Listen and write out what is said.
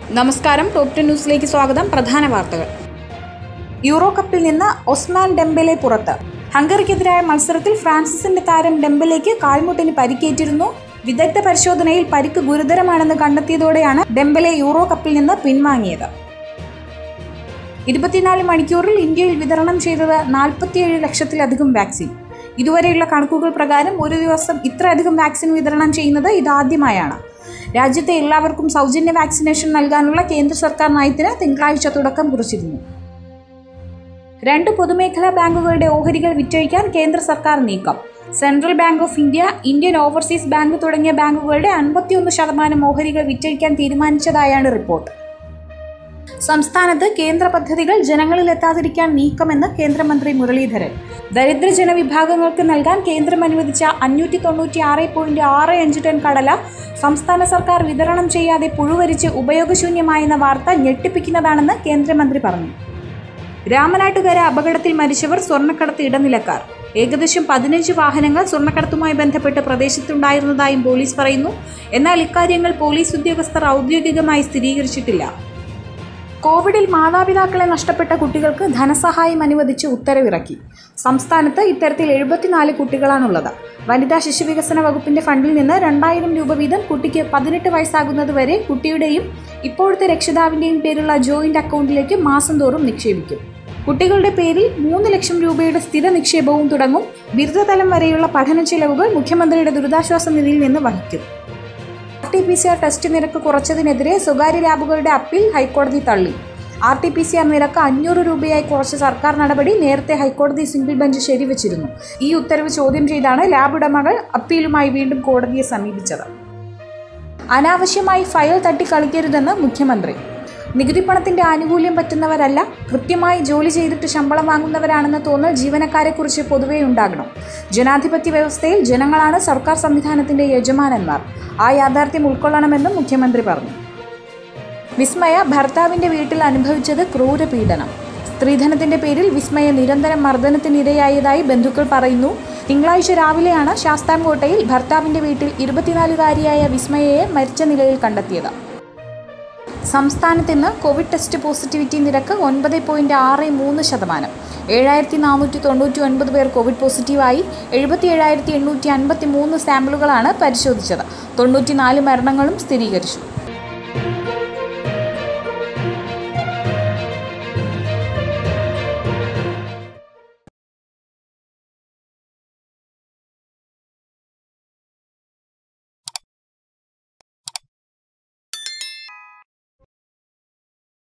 നമസ്കാരം top ten ന്യൂസിലേക്ക് സ്വാഗതം പ്രധാന വാർത്തകൾ യൂറോ കപ്പിൽ നിന്ന് ഒസ്മാൻ ഡെംബെലെ പുറത്ത് ഹംഗറിക്കെതിരായ മത്സരത്തിൽ ഫ്രാൻസിസിന്റെ താരം ഡെംബെലേക്ക് കാൽമുട്ടിന് പരിക്കേറ്റിരുന്നു വിദഗ്ധ പരിശോധനയിൽ പരിക്ക് ഗുരുതരമാണെന്ന് കണ്ടെത്തിയതോടെയാണ് ഡെംബെലെ യൂറോ കപ്പിൽ നിന്ന് പിൻവാങ്ങിയത് ഇരുപത്തിനാല് മണിക്കൂറിൽ ഇന്ത്യയിൽ വിതരണം ചെയ്തത് നാൽപ്പത്തിയേഴ് ലക്ഷത്തിലധികം വാക്സിൻ ഇതുവരെയുള്ള കണക്കുകൾ പ്രകാരം ഒരു ദിവസം ഇത്രയധികം വാക്സിൻ വിതരണം ചെയ്യുന്നത് ഇതാദ്യമായാണ് രാജ്യത്തെ എല്ലാവർക്കും സൗജന്യ വാക്സിനേഷൻ നൽകാനുള്ള കേന്ദ്ര സർക്കാർ നയത്തിന് തിങ്കളാഴ്ച തുടക്കം കുറിച്ചിരുന്നു രണ്ട് പൊതുമേഖലാ ബാങ്കുകളുടെ ഓഹരികൾ വിറ്റഴിക്കാൻ കേന്ദ്ര സർക്കാർ നീക്കം Central Bank of India Indian Overseas Bank തുടങ്ങിയ ബാങ്കുകളുടെ അൻപത്തിയൊന്ന് ശതമാനം ഓഹരികൾ വിറ്റഴിക്കാൻ തീരുമാനിച്ചതായാണ് റിപ്പോർട്ട് സംസ്ഥാനത്ത് കേന്ദ്ര പദ്ധതികൾ ജനങ്ങളിൽ എത്താതിരിക്കാൻ നീക്കമെന്ന് കേന്ദ്രമന്ത്രി മുരളീധരൻ ദരിദ്ര ജനവിഭാഗങ്ങൾക്ക് നൽകാൻ കേന്ദ്രം അനുവദിച്ച അഞ്ഞൂറ്റി തൊണ്ണൂറ്റി ആറ് പോയിന്റ് ആറ് അഞ്ച് ടൺ കടല സംസ്ഥാന സർക്കാർ വിതരണം ചെയ്യാതെ പുഴുവരിച്ച് ഉപയോഗശൂന്യമായെന്ന വാർത്ത ഞെട്ടിപ്പിക്കുന്നതാണെന്ന് കേന്ദ്രമന്ത്രി പറഞ്ഞു രാമനാട്ടുകര അപകടത്തിൽ മരിച്ചവർ സ്വർണ്ണക്കടത്ത് ഇടനിലക്കാർ ഏകദേശം പതിനഞ്ച് വാഹനങ്ങൾ സ്വർണ്ണക്കടത്തുമായി ബന്ധപ്പെട്ട് പ്രദേശത്തുണ്ടായിരുന്നതായും പോലീസ് പറയുന്നു എന്നാൽ ഇക്കാര്യങ്ങൾ പോലീസ് ഉദ്യോഗസ്ഥർ ഔദ്യോഗികമായി സ്ഥിരീകരിച്ചിട്ടില്ല കോവിഡിൽ മാതാപിതാക്കളെ നഷ്ടപ്പെട്ട കുട്ടികൾക്ക് ധനസഹായം അനുവദിച്ച് ഉത്തരവിറക്കി സംസ്ഥാനത്ത് ഇത്തരത്തിൽ എഴുപത്തിനാല് കുട്ടികളാണുള്ളത് വനിതാ ശിശുവികസന വകുപ്പിന്റെ ഫണ്ടിൽ നിന്ന് രണ്ടായിരം രൂപ വീതം കുട്ടിക്ക് പതിനെട്ട് വയസ്സാകുന്നതുവരെ കുട്ടിയുടെയും ഇപ്പോഴത്തെ രക്ഷിതാവിന്റെയും പേരുള്ള ജോയിന്റ് അക്കൗണ്ടിലേക്ക് മാസം തോറും നിക്ഷേപിക്കും കുട്ടികളുടെ പേരിൽ മൂന്ന് ലക്ഷം രൂപയുടെ സ്ഥിര നിക്ഷേപവും തുടങ്ങും ബിരുദതലം വരെയുള്ള പഠന ചെലവുകൾ മുഖ്യമന്ത്രിയുടെ ദുരിതാശ്വാസ നിധിയിൽ നിന്ന് വഹിക്കും R T P C R test നിരക്ക് കുറച്ചതിനെതിരെ സ്വകാര്യ ലാബുകളുടെ അപ്പീൽ ഹൈക്കോടതി തള്ളി R T P C R നിരക്ക് അഞ്ഞൂറ് രൂപയായി കുറച്ച സർക്കാർ നടപടി നേരത്തെ ഹൈക്കോടതി സിംഗിൾ ബെഞ്ച് ശരിവച്ചിരുന്നു ഈ ഉത്തരവ് ചോദ്യം ചെയ്താണ് ലാബ് ഉടമകൾ അപ്പീലുമായി വീണ്ടും കോടതിയെ സമീപിച്ചത് അനാവശ്യമായി ഫയൽ തട്ടിക്കളിക്കരുതെന്ന് മുഖ്യമന്ത്രി നികുതി പണത്തിന്റെ ആനുകൂല്യം പറ്റുന്നവരല്ല കൃത്യമായി ജോലി ചെയ്തിട്ട് ശമ്പളം വാങ്ങുന്നവരാണെന്ന തോന്നൽ ജീവനക്കാരെക്കുറിച്ച് പൊതുവെ ഉണ്ടാകണം ജനാധിപത്യ വ്യവസ്ഥയിൽ ജനങ്ങളാണ് സർക്കാർ സംവിധാനത്തിന്റെ യജമാനന്മാർ ആ യാഥാർത്ഥ്യം ഉൾക്കൊള്ളണമെന്നും മുഖ്യമന്ത്രി പറഞ്ഞു വിസ്മയ ഭർത്താവിന്റെ വീട്ടിൽ അനുഭവിച്ചത് ക്രൂരപീഡനം സ്ത്രീധനത്തിന്റെ പേരിൽ വിസ്മയ നിരന്തരം മർദ്ദനത്തിനിരയായതായി ബന്ധുക്കൾ പറയുന്നു തിങ്കളാഴ്ച രാവിലെയാണ് ശാസ്താംകോട്ടയിൽ ഭർത്താവിന്റെ വീട്ടിൽ ഇരുപത്തിനാലുകാരിയായ വിസ്മയയെ മരിച്ച നിലയിൽ കണ്ടെത്തിയത് സംസ്ഥാനത്ത് ഇന്ന് കോവിഡ് ടെസ്റ്റ് പോസിറ്റിവിറ്റി നിരക്ക് ഒൻപത് പോയിന്റ് ആറ് മൂന്ന് ശതമാനം ഏഴായിരത്തി നാനൂറ്റി തൊണ്ണൂറ്റി ഒൻപത് പേർ കോവിഡ് പോസിറ്റീവായി എഴുപത്തി ഏഴായിരത്തി എണ്ണൂറ്റി അൻപത്തി മൂന്ന് സാമ്പിളുകളാണ് പരിശോധിച്ചത് തൊണ്ണൂറ്റിനാല് മരണങ്ങളും സ്ഥിരീകരിച്ചു